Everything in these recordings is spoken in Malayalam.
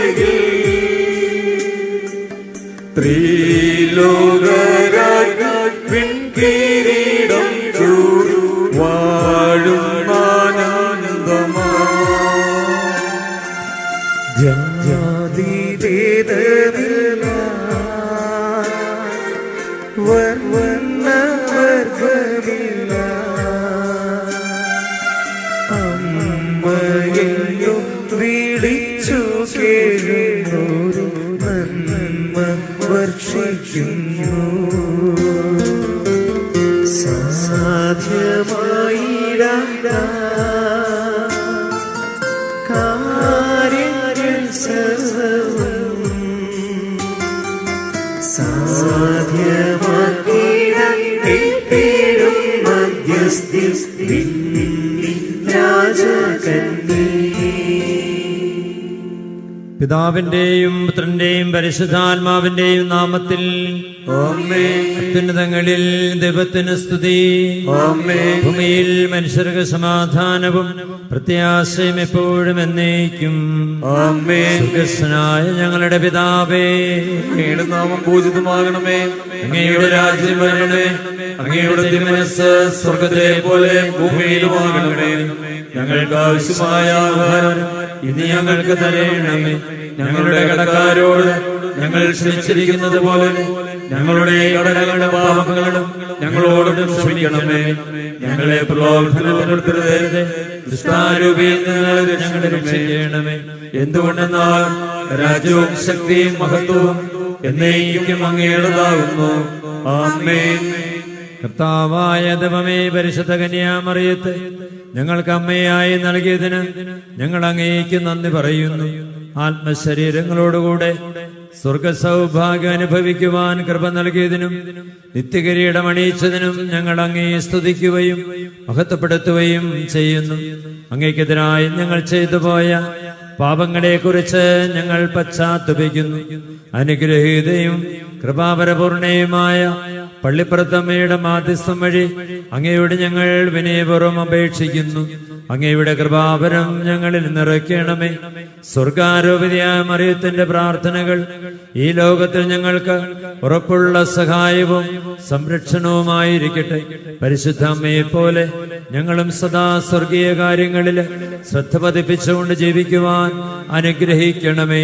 ത്രിലോകരാജ്ഞിൻ കിരീടം ചൂടി വാഴും ആനന്ദമാ ജാതിഭേദമില്ല വർണ്ണവർഗമില്ല അമ്മയെയും വിളിച്ചു കേഴുന്നൊരു നന്മ വർഷിക്കുന്നു സാധ്യമായില്ല കാര്യങ്ങൾ സർവവും സാധ്യമാക്കിയിടത്തേഴും മധ്യസ്ഥി രാജകന്യേ പിതാവിന്റെയും പുത്രന്റെയും പരിശുദ്ധാത്മാവിന്റെയും നാമത്തിൽ അത്യുന്നതങ്ങളിൽ ദൈവത്തിന് സ്തുതി ഭൂമിയിൽ മനുഷ്യർക്ക് സമാധാനവും പ്രത്യാശയും എപ്പോഴും എന്നേക്കും സ്വർഗസ്വനായ ഞങ്ങളുടെ പിതാവേ അങ്ങയുടെ നാമം പൂജിതമാകണമേ അങ്ങയുടെ രാജ്യം വരണമേ അങ്ങയുടെ തിരുമനസ് സ്വർഗത്തെ പോലെ ഭൂമിയിലുമാകണമേ ഞങ്ങൾക്ക് ആവശ്യമായ ആഹാരം ഇനി ഞങ്ങൾക്ക് തരയണമേ ഞങ്ങളുടെ കടക്കാരോട് ഞങ്ങൾ ക്ഷമിച്ചിരിക്കുന്നത് പോലെ ഞങ്ങളുടെ കടകളുടെ പാപങ്ങളും ഞങ്ങളോടും ക്ഷമിക്കണമേ ഞങ്ങളെ പ്രലോഭനപ്പെടുത്തരുതേ ദുഷ്ടാരൂപിയിൽ നിന്ന് ഞങ്ങളെ രക്ഷിക്കണമേ എന്തുകൊണ്ടെന്നാൽ രാജ്യവും ശക്തിയും മഹത്വവും എന്നേക്കും അങ്ങയുടേതാകുന്നു ആമേൻ കർത്താവായ ദൈവമേ പരിശുദ്ധ കന്യാമറിയത്ത് ഞങ്ങൾക്ക് അമ്മയായി നൽകിയതിന് ഞങ്ങൾ അങ്ങേക്ക് നന്ദി പറയുന്നു ആത്മശരീരങ്ങളോടുകൂടെ സ്വർഗ സൗഭാഗ്യം അനുഭവിക്കുവാൻ കൃപ നൽകിയതിനും നിത്യകിരീടം അണിയിച്ചതിനും ഞങ്ങൾ അങ്ങേ സ്തുതിക്കുകയും മഹത്വപ്പെടുത്തുകയും ചെയ്യുന്നു അങ്ങേക്കെതിരായി ഞങ്ങൾ ചെയ്തു പോയ പാപങ്ങളെക്കുറിച്ച് ഞങ്ങൾ പശ്ചാത്തപിക്കുന്നു അനുഗ്രഹീതയും കൃപാപരപൂർണയുമായ പള്ളിപ്പുറത്തമ്മയുടെ മാധ്യസ്ഥം വഴി അങ്ങയോട് ഞങ്ങൾ വിനയപൂർവ്വം അപേക്ഷിക്കുന്നു അങ്ങയുടെ കൃപാപരം ഞങ്ങളിൽ നിറയ്ക്കണമേ സ്വർഗാരോപിതയായ മറിയത്തിന്റെ പ്രാർത്ഥനകൾ ഈ ലോകത്തിൽ ഞങ്ങൾക്ക് ഉറപ്പുള്ള സഹായവും സംരക്ഷണവുമായിരിക്കട്ടെ പരിശുദ്ധ അമ്മയെ പോലെ ഞങ്ങളും സദാ സ്വർഗീയ കാര്യങ്ങളിൽ ശ്രദ്ധ പതിപ്പിച്ചുകൊണ്ട് ജീവിക്കുവാൻ അനുഗ്രഹിക്കണമേ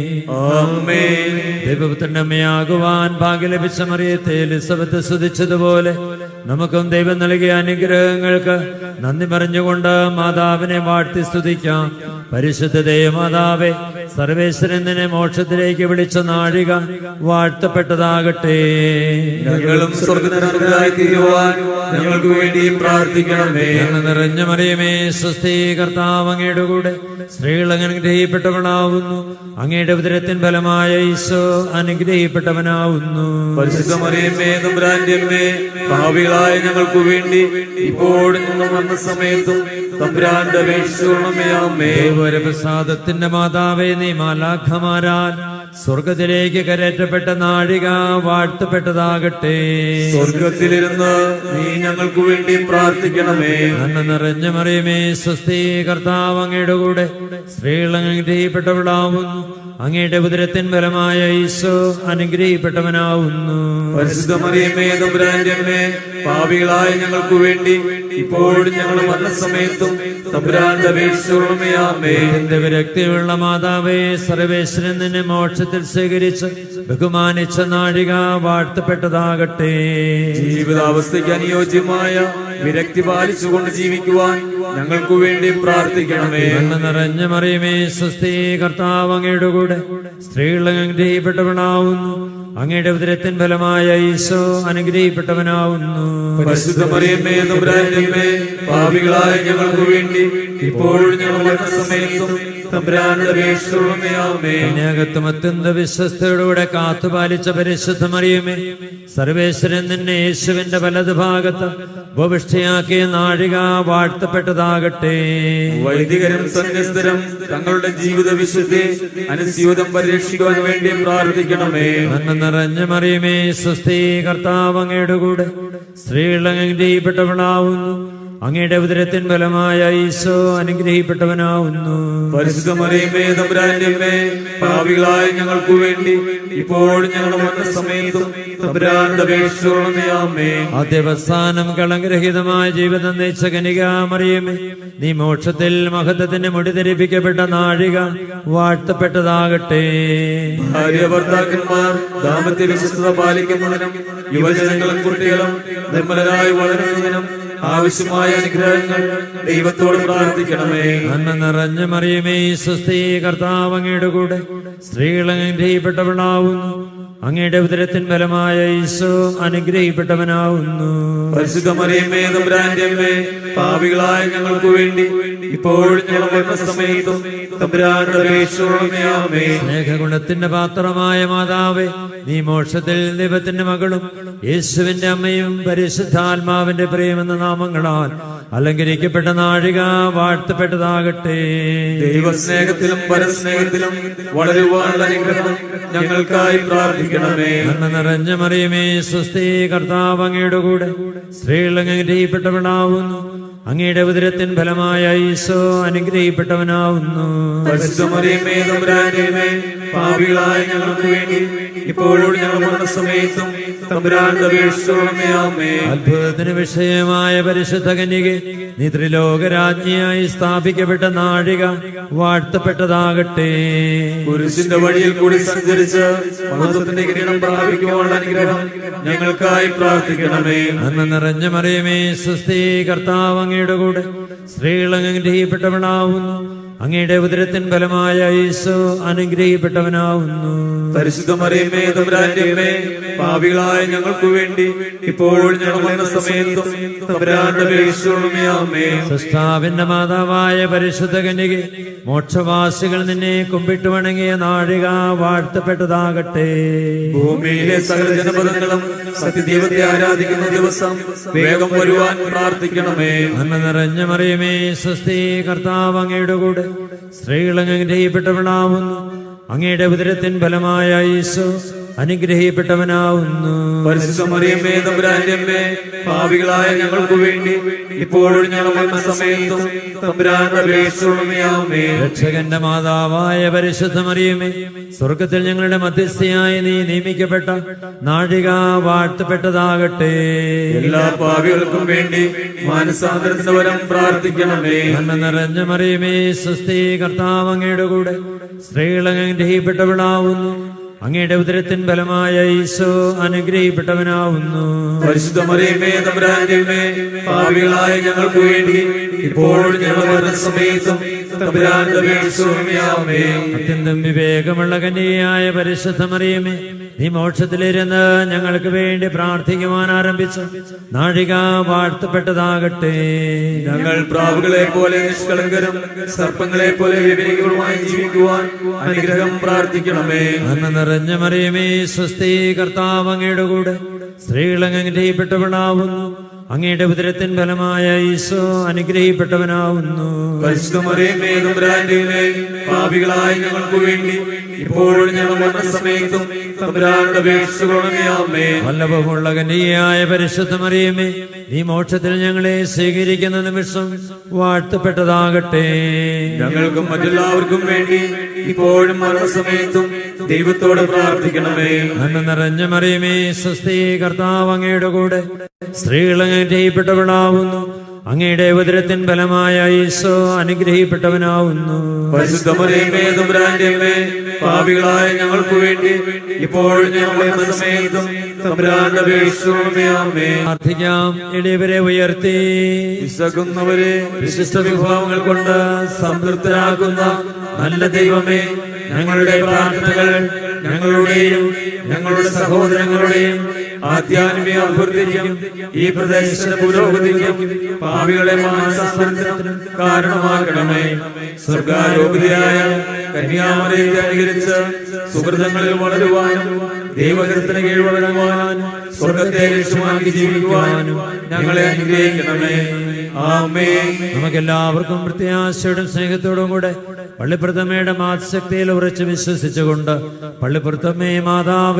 ആമേൻ ദൈവപുത്രന്റെ അമ്മയാകുവാൻ ഭാഗ്യ ലഭിച്ച മറിയത്തെ എലിസബത്ത് സ്തുതിച്ചതുപോലെ നമുക്കും ദൈവം നൽകിയ അനുഗ്രഹങ്ങൾക്ക് നന്ദി പറഞ്ഞുകൊണ്ട് മാതാവിനെ വാഴ്ത്തി സ്തുതിക്കാം പരിശുദ്ധ ദേവമാതാവെ സർവേശ്വരൻ നിന്നെ മോക്ഷത്തിലേക്ക് വിളിച്ച നാഴിക വാഴ്ത്തപ്പെട്ടതാകട്ടെ ഞങ്ങളും സ്വർഗനർഗരായി തീരുവാൻ ഞങ്ങൾക്ക് വേണ്ടി പ്രാർത്ഥിക്കണമേ ഞങ്ങൾ നിറഞ്ഞ മറിയമേ സ്വസ്തി കർത്താവ് അങ്ങയുടെ കൂടെ സ്ത്രീകൾ അനുഗ്രഹിക്കപ്പെട്ടവളാവുന്നു അങ്ങയുടെ ഉദരത്തിൻ ഫലമായ ഈശോ അനുഗ്രഹിക്കപ്പെട്ടവനാവുന്നു പരിശുദ്ധ മറിയമ്മേ തമ്പുരാന്റെ അമ്മേ ഭാവികളായ ഞങ്ങൾക്ക് വേണ്ടി ഇപ്പോഴും ഞങ്ങൾ വന്ന സമയത്തും തമ്പുരാന്റെ അപേക്ഷിച്ചുകൊള്ളമേ അമ്മേ പ്രസാദത്തിന്റെ മാതാവേ നീ മാലാഖമാരാൽ സ്വർഗത്തിലേക്ക് കരയറ്റപ്പെട്ട നാഴിക വാഴ്ത്തപ്പെട്ടതാകട്ടെ സ്വർഗത്തിലിരുന്ന് നീ ഞങ്ങൾക്ക് വേണ്ടി പ്രാർത്ഥിക്കണമേ നന്മ നിറഞ്ഞ മറിയമേ സ്വസ്തി കർത്താവ് അങ്ങയുടെ കൂടെ സ്ത്രീകൾ അനുഗ്രഹിക്കപ്പെട്ടവളാവുന്നു അങ്ങയുടെ ഉദരത്തിൻ ഫലമായ ഈശോ അനുഗ്രഹിക്കപ്പെട്ടവനാവുന്നു പരിശുദ്ധ മറിയമ്മേ തമ്പുരാന്റെ അമ്മേ പാപികളായ ഞങ്ങൾക്ക് വേണ്ടി ഇപ്പോഴും ഞങ്ങൾ വന്ന സമയത്തും തമ്പുരാന്റെ അപേക്ഷിച്ചുകൊള്ളമേ അമ്മേ എന്റെ വിരക്തിയുള്ള മാതാവേ സർവേശ്വരൻ നിന്നെ മോക്ഷത്തിൽ സ്വീകരിച്ച് ബഹുമാനിച്ച നാഴിക വാഴ്ത്തപ്പെട്ടതാകട്ടെ ജീവിതാവസ്ഥയ്ക്ക് അനുയോജ്യമായ വിരക്തി പാലിച്ചുകൊണ്ട് ജീവിക്കുവാൻ ഞങ്ങൾക്ക് വേണ്ടി പ്രാർത്ഥിക്കണമേ നന്മ നിറഞ്ഞ മറിയമേ സ്വസ്തി കർത്താവ് അങ്ങയുടെ കൂടെ സ്ത്രീകൾ അനുഗ്രഹിക്കപ്പെട്ടവനാവുന്നു അങ്ങയുടെ ഉദരത്തിൻ ഫലമായ ഈശോ അനുഗ്രഹിക്കപ്പെട്ടവനാവുന്നു പരിശുദ്ധ മറിയമ്മേ തമ്പുരാന്റെ അമ്മേ പാപികളായ ഞങ്ങൾക്ക് വേണ്ടി ഇപ്പോഴും ഞങ്ങൾ വന്ന സമയത്തും തമ്പുരാന്റെ അപേക്ഷിച്ചുകൊള്ളമേ അമ്മേ കന്യാകത്വം അത്യന്ത വിശ്വസ്തയോടുകൂടെ കാത്തുപാലിച്ച പരിശുദ്ധ മറിയമേ സർവേശ്വരൻ നിന്നെ യേശുവിന്റെ വലതു ഭാഗത്ത് ഉപവിഷ്ഠയാക്കിയ നാഴിക വാഴ്ത്തപ്പെട്ടതാകട്ടെ വൈദികരും സന്യസ്തരും തങ്ങളുടെ ജീവിത വിശുദ്ധി അനുസ്യൂതം പരിരക്ഷിക്കുവാൻ വേണ്ടി പ്രാർത്ഥിക്കണമേ നന്മ നിറഞ്ഞ മറിയമേ സ്വസ്തി കർത്താവ് അങ്ങയുടെ കൂടെ സ്ത്രീകൾ അനുഗ്രഹിക്കപ്പെട്ടവളാവുന്നു അങ്ങയുടെ ഉദരത്തിൻ ഫലമായ ഈശോ അനുഗ്രഹിക്കപ്പെട്ടവനാവുന്നു പരിശുദ്ധമറിയമേ തമ്പുരാന്റെ അമ്മേ, പാപികളായ ഞങ്ങൾക്ക് വേണ്ടി ഇപ്പോഴും ഞങ്ങളുടെ മരണസമയത്തും തമ്പുരാന്റെ അപേക്ഷിച്ചുകൊള്ളണമേ ആമേ ആദ്യവസാനം കളങ്കരഹിതമായ ജീവിതം നയിച്ച കനികാമറിയമേ നീ മോക്ഷത്തിൽ മഹത്വത്തിന് മുടി ധരിപ്പിക്കപ്പെട്ട നാഴിക വാഴ്ത്തപ്പെട്ടതാകട്ടെ ഭാര്യ ഭർത്താക്കന്മാർ ദാമ്പത്യ വിശ്വസ്തത പാലിക്കുന്നതിനും യുവജനങ്ങളും കുട്ടികളും നിർമ്മലരായി വളരുന്നതിനും ആവശ്യമായ അനുഗ്രഹങ്ങൾ ദൈവത്തോട് പ്രാർത്ഥിക്കണമേ നന്മ നിറഞ്ഞ മറിയമേ സ്വസ്തി കർത്താവ് അങ്ങയുടെ കൂടെ സ്ത്രീകൾ അനുഗ്രഹിക്കപ്പെട്ടവളാവുന്നു അങ്ങയുടെ ഉദരത്തിൻ ഫലമായ ഈശോ അനുഗ്രഹിക്കപ്പെട്ടവനാവുന്നു പരിശുദ്ധമറിയമേ തമ്പുരാന്റെ അമ്മേ പാപികളായ ഞങ്ങൾക്ക് വേണ്ടി ഇപ്പോഴും ഞങ്ങളുടെ മരണസമയത്തും തമ്പുരാന്റെ അപേക്ഷിച്ചുകൊള്ളണമേ ആമേ സ്നേഹഗുണത്തിന്റെ പാത്രമായ മാതാവേ നീ മോക്ഷത്തിൽ ദൈവത്തിന്റെ മകളും യേശുവിന്റെ അമ്മയും പരിശുദ്ധാത്മാവിന്റെ പ്രിയമെന്ന നാമങ്ങളാൽ അലങ്കരിക്കപ്പെട്ട നാഴിക വാഴ്ത്തപ്പെട്ടതാകട്ടെ ദൈവസ്നേഹത്തിലും പരസ്നേഹത്തിലും വളരുവാനുള്ള അനുഗ്രഹം ഞങ്ങൾക്കായി പ്രാർത്ഥിക്കണമേ നന്മ നിറഞ്ഞ മറിയമേ സ്വസ്തി കർത്താവ് അങ്ങയുടെ കൂടെ സ്ത്രീകൾ അനുഗ്രഹിക്കപ്പെട്ടവളാവുന്നു അങ്ങയുടെ ഉദരത്തിൻ ഫലമായ ഈശോ അനുഗ്രഹിക്കപ്പെട്ടവനാവുന്നു പരിശുദ്ധമറിയമേ തമ്പുരാന്റെ അമ്മേ പാപികളായ ഞങ്ങൾക്ക് വേണ്ടി ഇപ്പോഴും ഞങ്ങളുടെ മരണസമയത്തും തമ്പുരാന്റെ അപേക്ഷിച്ചുകൊള്ളണമേ ആമേ അത്ഭുതത്തിന് വിഷയമായ പരിശുദ്ധ കന്യകെ നീ ത്രിലോകരാജ്ഞിയായി സ്ഥാപിക്കപ്പെട്ട നാഴിക വാഴ്ത്തപ്പെട്ടതാകട്ടെ കുരിശിന്റെ വഴിയിൽ കൂടി സഞ്ചരിച്ച് മഹത്വത്തിന്റെ കിരീടം പ്രാപിക്കുവാനുള്ള അനുഗ്രഹം ഞങ്ങൾക്കായി പ്രാർത്ഥിക്കണമേ നന്മ നിറഞ്ഞ മറിയമേ സ്വസ്തി കർത്താവ് അങ്ങയുടെ കൂടെ സ്ത്രീകൾ അനുഗ്രഹിക്കപ്പെട്ടവളാവുന്നു അങ്ങയുടെ ഉദരത്തിൻ ഫലമായ ഈശോ അനുഗ്രഹിക്കപ്പെട്ടവനാവുന്നു പരിശുദ്ധമറിയമേ തമ്പുരാന്റെ അമ്മേ പാപികളായ ഞങ്ങൾക്ക് വേണ്ടി ഇപ്പോഴും ഞങ്ങളുടെ മരണസമയത്തും തമ്പുരാന്റെ അപേക്ഷിച്ചുകൊള്ളണമേ ആമേ സൃഷ്ടാവിന്റെ മാതാവായ പരിശുദ്ധ കന്യകെ മോക്ഷവാസികൾ നിന്നെ കുമ്പിട്ട് വണങ്ങിയ നാഴിക വാഴ്ത്തപ്പെട്ടതാകട്ടെ ഭൂമിയിലെ സകല ജനപദങ്ങളും സത്യദൈവത്തെ ആരാധിക്കുന്ന ദിവസം വേഗം വരുവാൻ പ്രാർത്ഥിക്കണമേ നന്മ നിറഞ്ഞ മറിയമേ സ്വസ്തി കർത്താവ് അങ്ങയുടെ കൂടെ സ്ത്രീകൾ അനുഗ്രഹിക്കപ്പെട്ടവളാവുന്നു അങ്ങയുടെ ഉദരത്തിൻ ഫലമായ ഈശോ അനുഗ്രഹിക്കപ്പെട്ടവനാവുന്നു പരിശുദ്ധമറിയമ്മേ തമ്പുരാന്റെ അമ്മേ പാപികളായ ഞങ്ങൾക്ക് വേണ്ടി ഇപ്പോഴും ഞങ്ങൾ വന്ന സമയത്തും തമ്പുരാന്റെ അപേക്ഷിച്ചുള്ളമേ ആമേ രക്ഷകന്റെ മാതാവായ പരിശുദ്ധ മറിയമേ സ്വർഗത്തിൽ ഞങ്ങളുടെ മധ്യസ്ഥയായി നീ നിയമിക്കപ്പെട്ട നാഴിക വാഴ്ത്തപ്പെട്ടതാകട്ടെ എല്ലാ പാപികൾക്കും വേണ്ടി മാനസാന്തരത്തിന് വരം പ്രാർത്ഥിക്കണമേ നന്മ നിറഞ്ഞ മറിയമേ സ്വസ്തി കർത്താവ് അങ്ങയുടെ കൂടെ സ്ത്രീകൾ അനുഗ്രഹിക്കപ്പെട്ടവളാവുന്നു അങ്ങയുടെ ഉദരത്തിൻ ഫലമായ ഈശോ അനുഗ്രഹിക്കപ്പെട്ടവനാവുന്നു പരിശുദ്ധമറിയമ്മേ തമ്പുരാന്റെ അമ്മേ പാപികളായ ഞങ്ങൾക്ക് വേണ്ടി ഇപ്പോഴും ഞങ്ങൾ വരുന്ന സമയത്തും തമ്പുരാന്റെ അപേക്ഷിച്ചുള്ളമേ ആമേ അത്യന്തം വിവേകമുള്ള കന്യകയായ പരിശുദ്ധ മറിയമേ നീ മോക്ഷത്തിലിരുന്ന് ഞങ്ങൾക്ക് വേണ്ടി പ്രാർത്ഥിക്കുവാൻ ആരംഭിച്ചു നാഴിക വാഴ്ത്തപ്പെട്ടതാകട്ടെ ഞങ്ങൾ പ്രാവുകളെ പോലെ നിഷ്കളങ്കരും സർപ്പങ്ങളെ പോലെ വിവേകികളുമായി ജീവിക്കുവാൻ അനുഗ്രഹം പ്രാർത്ഥിക്കണമേ നന്മ നിറഞ്ഞ മറിയമേ സ്വസ്തി കർത്താവ് അങ്ങയുടെ കൂടെ സ്ത്രീകൾ അനുഗ്രഹിക്കപ്പെട്ടവളാവുന്നു അങ്ങയുടെ ഉദരത്തിൻ ഫലമായ ഈശോ അനുഗ്രഹിക്കപ്പെട്ടവനാവുന്നു പരിശുദ്ധമറിയമേ തമ്പുരാന്റെ അമ്മേ, പാപികളായ ഞങ്ങൾക്ക് വേണ്ടി ഇപ്പോഴും ഞങ്ങൾ വന്ന സമയത്തും തമ്പുരാന്റെ അപേക്ഷിച്ചുകൊള്ളണമേ ആമേ വല്ലഭമുള്ള കന്യകയായ പരിശുദ്ധ മറിയമേ നീ മോക്ഷത്തിൽ ഞങ്ങളെ സ്വീകരിക്കുന്ന നിമിഷം വാഴ്ത്തപ്പെട്ടതാകട്ടെ ഞങ്ങൾക്കും മറ്റെല്ലാവർക്കും വേണ്ടി ഇപ്പോഴും മരണസമയത്തും ദൈവത്തോട് പ്രാർത്ഥിക്കണമേ നന്മ നിറഞ്ഞ മറിയമേ സ്വസ്തി കർത്താവ് അങ്ങയുടെ കൂടെ സ്ത്രീകൾ അനുഗ്രഹിക്കപ്പെട്ടവളാവുന്നു അങ്ങയുടെ ഉദരത്തിൻ ഫലമായ ഈശോ അനുഗ്രഹിക്കപ്പെട്ടവനാവുന്നു പരിശുദ്ധമറിയമേ തമ്പുരാന്റെ അമ്മേ പാപികളായ ഞങ്ങൾക്ക് വേണ്ടി ഇപ്പോഴും ഞങ്ങൾ വന്ന സമയത്തും തമ്പുരാന്റെ അപേക്ഷിച്ചുകൊള്ളണമേ ആമേ പ്രാർത്ഥിക്കാം എളിയവരെ ഉയർത്തി വിശക്കുന്നവരെ വിശിഷ്ട വിഭവങ്ങൾ കൊണ്ട് സംതൃപ്തരാക്കുന്ന നല്ല ദൈവമേ ഞങ്ങളുടെ പ്രാർത്ഥനകൾ ഞങ്ങളുടെയും ഞങ്ങളുടെ സഹോദരങ്ങളുടെയും ആധ്യാത്മിക അഭിവൃദ്ധിക്കും ഈ പ്രദേശത്തിന്റെ പുരോഗതിക്കും പാപികളെ മാനസാന്തരത്തിനും കാരണമാക്കണമേ സ്വർഗാരോഗ്യതയായ കന്യാമരയെ അനുകരിച്ച് സുഹൃതങ്ങളിൽ വളരുവാനും ദൈവകരത്തിന് കീഴ്വഴങ്ങുവാനും സ്വർഗത്തെ ലക്ഷ്യമാക്കി ജീവിക്കുവാനും ഞങ്ങളെ അനുഗ്രഹിക്കണമേ ആമേ നമുക്കെല്ലാവർക്കും പ്രത്യാശയോടും സ്നേഹത്തോടും കൂടെ പള്ളിപ്രഥമയുടെ മാതശക്തിയിൽ ഉറച്ചു വിശ്വസിച്ചുകൊണ്ട് പള്ളിപ്രഥമേ മാതാവേ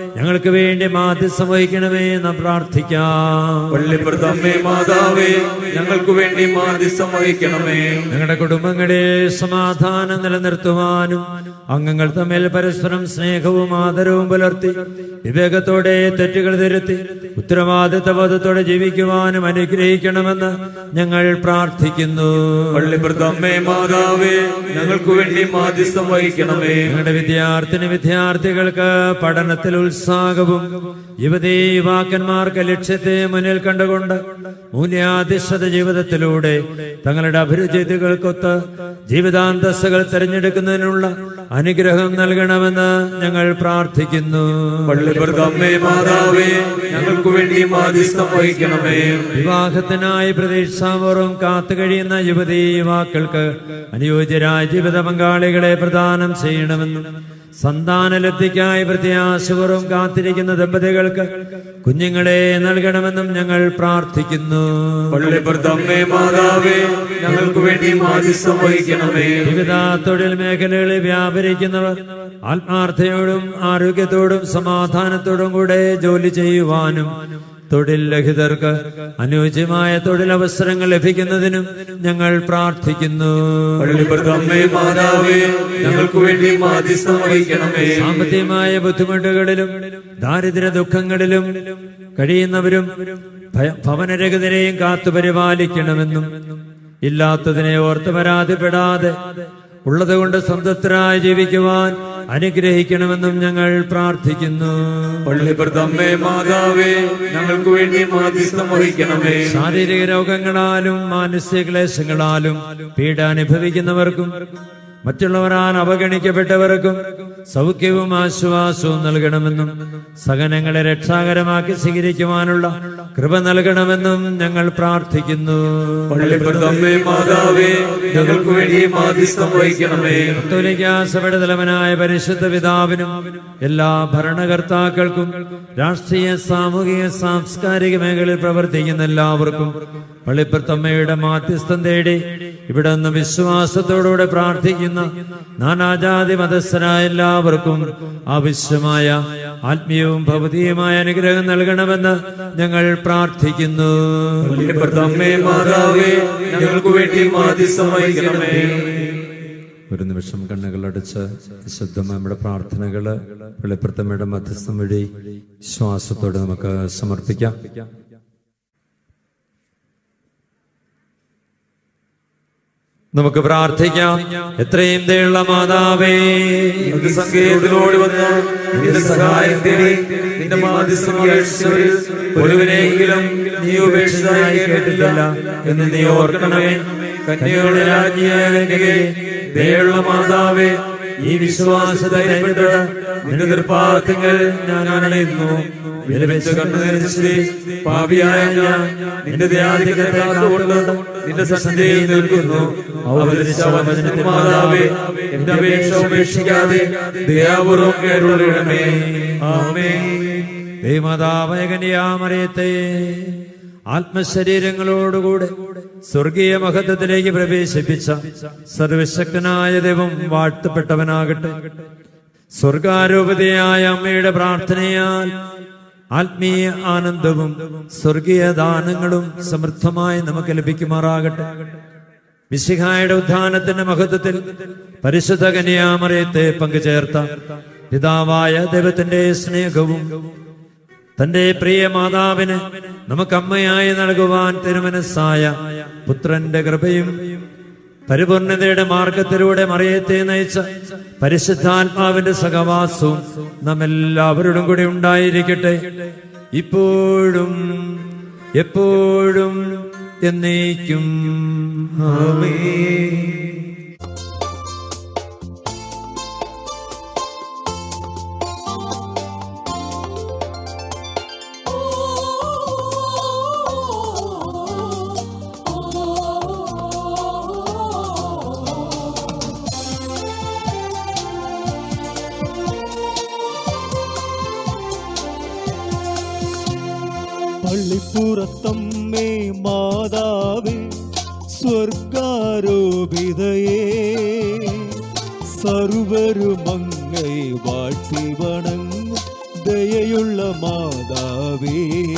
ഞങ്ങൾക്ക് വേണ്ടി മാധ്യസ്ഥം വഹിക്കണമേ എന്ന് പ്രാർത്ഥിക്കാം പള്ളിപ്രദമ്മേ മാതാവേ ഞങ്ങൾക്ക് വേണ്ടി മാധ്യസ്ഥം വഹിക്കണമേ ഞങ്ങളുടെ കുടുംബങ്ങളിൽ സമാധാനം നിലനിർത്തുവാനും അംഗങ്ങൾ തമ്മിൽ പരസ്പരം സ്നേഹവും ആദരവും പുലർത്തി വിവേകത്തോടെ തെറ്റുകൾ തിരുത്തി ഉത്തരവാദിത്ത ബോധത്തോടെ ജീവിക്കുവാനും അനുഗ്രഹിക്കണമെന്ന് ഞങ്ങൾ പ്രാർത്ഥിക്കുന്നു പള്ളിപ്രദമ്മേ മാതാവേ ഞങ്ങൾക്ക് വേണ്ടി മാധ്യസ്ഥം വഹിക്കണമേ ഞങ്ങളുടെ വിദ്യാർത്ഥിനി വിദ്യാർത്ഥികൾക്ക് പഠനത്തിൽ ഉത്സാഹവും യുവതീ യുവാക്കന്മാർക്ക് ലക്ഷ്യത്തെ മുന്നിൽ കണ്ടുകൊണ്ട് മൂല്യാധിഷ്ഠിത ജീവിതത്തിലൂടെ തങ്ങളുടെ അഭിരുചികൾക്കൊത്ത് ജീവിതാന്തസ്സുകൾ തിരഞ്ഞെടുക്കുന്നതിനുള്ള അനുഗ്രഹം നൽകണമെന്ന് ഞങ്ങൾ പ്രാർത്ഥിക്കുന്നു പള്ളിപ്രദമ്മേ മാതാവേ ഞങ്ങൾക്ക് വേണ്ടി മാധ്യസ്ഥം വഹിക്കണമേ വിവാഹത്തിനായി പ്രതീക്ഷാപൂർവം കാത്തു കഴിയുന്ന യുവതീ യുവാക്കൾക്ക് അനുയോജ്യരായ ജീവിത പങ്കാളികളെ പ്രദാനം ചെയ്യണമെന്നും സന്താനലബ്ധിക്കായി പ്രത്യാശപൂർവം കാത്തിരിക്കുന്ന ദമ്പതികൾക്ക് കുഞ്ഞുങ്ങളെ നൽകണമെന്നും ഞങ്ങൾ പ്രാർത്ഥിക്കുന്നു പള്ളിപ്രദമ്മേ മാതാവേ ഞങ്ങൾക്ക് വേണ്ടി മാധ്യസ്ഥം വഹിക്കണമേ വിവിധ തൊഴിൽ മേഖലകളിൽ വ്യാപരിക്കുന്നവർ ആത്മാർത്ഥയോടും ആരോഗ്യത്തോടും സമാധാനത്തോടും കൂടെ ജോലി ചെയ്യുവാനും തൊഴിൽ രഹിതർക്ക് അനുയോജ്യമായ തൊഴിലവസരങ്ങൾ ലഭിക്കുന്നതിനും ഞങ്ങൾ പ്രാർത്ഥിക്കുന്നു പള്ളിപ്രദമ്മേ മാതാവേ ഞങ്ങൾക്ക് വേണ്ടി മാധ്യസ്ഥം വഹിക്കണമേ സാമ്പത്തികമായ ബുദ്ധിമുട്ടുകളിലും ദാരിദ്ര്യ ദുഃഖങ്ങളിലും കഴിയുന്നവരും ഭയ- ഭവനരഹിതരെയും കാത്തുപരിപാലിക്കണമെന്നും ഇല്ലാത്തതിനെ ഓർത്ത് പരാതിപ്പെടാതെ ഉള്ളതുകൊണ്ട് സംതൃപ്തരായി ജീവിക്കുവാൻ അനുഗ്രഹിക്കണമെന്നും ഞങ്ങൾ പ്രാർത്ഥിക്കുന്നു പള്ളിപ്രദമ്മേ മാതാവേ ഞങ്ങൾക്ക് വേണ്ടി മാധ്യസ്ഥം വഹിക്കണമേ ശാരീരിക രോഗങ്ങളാലും മാനസിക ക്ലേശങ്ങളാലും പീഡ അനുഭവിക്കുന്നവർക്കും മറ്റുള്ളവരാൽ അവഗണിക്കപ്പെട്ടവർക്കും സൗഖ്യവും ആശ്വാസവും നൽകണമെന്നും സഹനങ്ങളെ രക്ഷാകരമാക്കി സ്വീകരിക്കുവാനുള്ള കൃപ നൽകണമെന്നും ഞങ്ങൾ പ്രാർത്ഥിക്കുന്നു പള്ളിപ്രദമ്മേ മാതാവേ ഞങ്ങൾക്ക് വേണ്ടി മാധ്യസ്ഥം വഹിക്കണമേ കത്തോലിക്കാസഭയുടെ തലവനായ പരിശുദ്ധ പിതാവിനും എല്ലാ ഭരണകർത്താക്കൾക്കും രാഷ്ട്രീയ സാമൂഹിക സാംസ്കാരിക മേഖലയിൽ പ്രവർത്തിക്കുന്ന എല്ലാവർക്കും പള്ളിപ്പുറത്തമ്മയുടെ മാധ്യസ്ഥം തേടി ഇവിടെ നിന്ന് വിശ്വാസത്തോടുകൂടെ പ്രാർത്ഥിക്കുന്ന നാനാജാതി മതസ്ഥരായ എല്ലാവർക്കും ആവശ്യമായ ആത്മീയവും ഭൗതികമായ അനുഗ്രഹം നൽകണമെന്ന് ഞങ്ങൾ പ്രാർത്ഥിക്കുന്നു പള്ളിപ്രദമ്മേ മാതാവേ ഞങ്ങൾക്ക് വേണ്ടി മാധ്യസ്ഥം വഹിക്കണമേ ഒരു നിമിഷം കണ്ണുകൾ അടച്ച് ശുദ്ധമായ നമ്മുടെ പ്രാർത്ഥനകള് വെളിപ്പെടുത്തമ്മയുടെ മധ്യസ്ഥം വഴി ശ്വാസത്തോടെ നമുക്ക് സമർപ്പിക്കാം നമുക്ക് പ്രാർത്ഥിക്കാം എത്രയും ദയുള്ള മാതാവേ നിന്റെ സങ്കേതത്തിലോട് വന്ന് നിന്റെ സഹായം തേടി നിന്റെ മാധ്യസ്ഥം അപേക്ഷിച്ചവരിൽ ഒരുവനെങ്കിലും നീ ഉപേക്ഷിച്ചതായി കേട്ടില്ല എന്ന് നീ ഓർക്കണമേ കന്യകളുടെ രാജ്ഞിയായ കന്യകേ, ദയുള്ള മാതാവേ ഈ വിശ്വാസധൈര്യപ്പെട്ട് നിന്റെ നിർപ്പാത്തങ്ങൾ ഞാൻ അണയുന്നു വിലപിച്ച കണ്ണു നനച്ച് പാപിയായ ഞാൻ നിന്റെ ദയാധികത്തെ കാത്തുകൊണ്ട് നിന്റെ സന്ധ്യയിൽ നിൽക്കുന്നു അവതരിച്ച വചനത്തിൽ മാതാവേ എന്റെ അപേക്ഷ ഉപേക്ഷിക്കാതെ ദയാപൂർവം കേട്ടുള്ളണമേ ആമേ ദേവമാതാവയകനിയാമറിയത്തെ ആത്മശരീരങ്ങളോടുകൂടെ സ്വർഗീയ മഹത്വത്തിലേക്ക് പ്രവേശിപ്പിച്ച സർവശക്തനായ ദൈവം വാഴ്ത്തപ്പെട്ടവനാകട്ടെ സ്വർഗാരൂപതയായ അമ്മയുടെ പ്രാർത്ഥനയാൽ ആത്മീയ ആനന്ദവും സ്വർഗീയ ദാനങ്ങളും സമൃദ്ധമായി നമുക്ക് ലഭിക്കുമാറാകട്ടെ മിശിഹായുടെ ഉത്ഥാനത്തിന്റെ മഹത്വത്തിൽ പരിശുദ്ധ കന്യാമറയത്തെ പങ്കുചേർത്ത പിതാവായ ദൈവത്തിന്റെ സ്നേഹവും തന്റെ പ്രിയ മാതാവിന് നമുക്ക് അമ്മയായി നൽകുവാൻ തിരുമനസ്സായ പുത്രന്റെ കൃപയും പരിപൂർണതയുടെ മാർഗത്തിലൂടെ മറിയത്തെ നയിച്ച പരിശുദ്ധാത്മാവിന്റെ സഹവാസവും നമ്മെല്ലാവരോടും കൂടി ഉണ്ടായിരിക്കട്ടെ ഇപ്പോഴും എപ്പോഴും എന്നേക്കും പള്ളിപ്പുറത്തമ്മേ മാതാവേ സ്വർഗാരോപിതയേ സർവരുമങ്ങൈ വാഴ്ത്തി വണങ്ങും ദയയുള്ള ദയയുള്ള മാതാവേ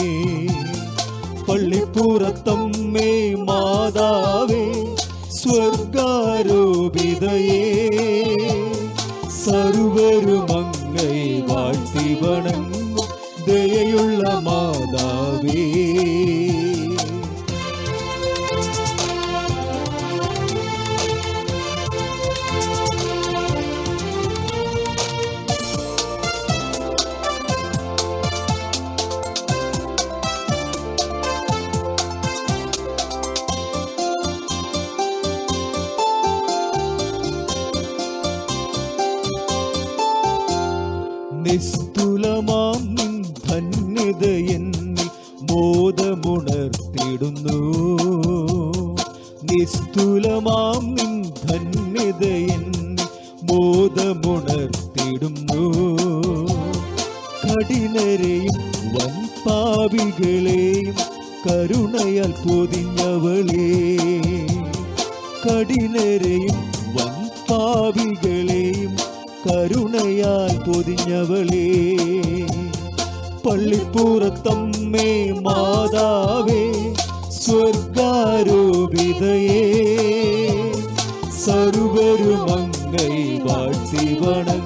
പള്ളിപ്പുറത്തമ്മേ മാതാവേ സ്വർഗാരോപിതയേ സർവരുമങ്ങൈ വാഴ്ത്തി വണങ്ങും ദയയുള്ള മാതാവേ നിസ്തുലമാം നിൻ ധന്യത എന്നിൽ മോദമുണർത്തിടുന്നു നിസ്തുലമാം നിൻ ധന്യത എന്നിൽ മോദമുണർത്തിടുന്നു കഠിനരെയും വൻ പാപികളെയും കരുണയാൽ പൊതിഞ്ഞവളേ കഠിനരെയും വൻ പാപികളെയും കരുണയാൽ പൊതിഞ്ഞവളേ പള്ളിപ്പുറത്തമ്മേ മാതാവേ സ്വർഗാരോപിതയേ സർവരുമങ്ങൈ വാഴ്ത്തി വണങ്ങും